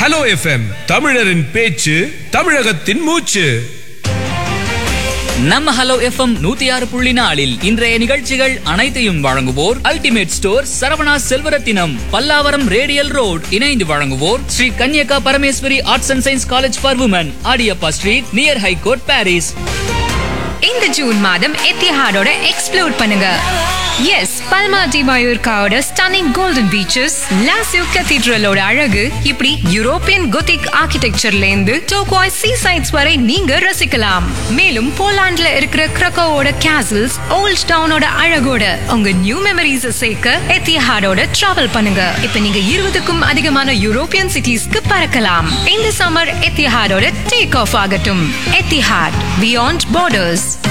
hello FM தமிழரின் பேச்சு தமிழகத்தின் மூச்சு நம்ம ஹலோ எஃப்எம் நூத்தி ஆறு புள்ளி நாலில் இன்றைய நிகழ்ச்சிகள் அனைத்தையும் வழங்குவோர் ultimate store Saravana Selvarathinam Pallavaram radial road இணைந்து வழங்குவோர் Sri Kanyaka Parameswari arts and science college for women Adiyappa street near high court Parrys இந்த ஜூன் மாதம் எத்திஹாடோட எக்ஸ்ப்ளோர் பண்ணுங்க எஸ் பல்மா டி மயூர்காவோட ஸ்டன்னிங் கோல்டன் பீச்சஸ் லாசிவ் கத்தீட்ரலோட அழகு இப்படி யூரோப்பியன் கொத்திக் ஆர்கிடெக்சர்ல இருந்து டோக்வாய் சீ சைட்ஸ் வரை நீங்க ரசிக்கலாம் மேலும் போலாண்ட்ல இருக்கிற கிரக்கோவோட கேசல்ஸ் ஓல்ட் டவுனோட அழகோட உங்க நியூ மெமரிஸ் சேர்க்க எத்திஹாடோட டிராவல் பண்ணுங்க இப்ப நீங்க இருபதுக்கும் அதிகமான யூரோப்பியன் சிட்டிஸ்க்கு பறக்கலாம் இந்த சம்மர் எத்திஹாடோட டேக் ஆஃப் ஆகட்டும் எத்திஹாட் பியாண்ட் பார்டர்ஸ்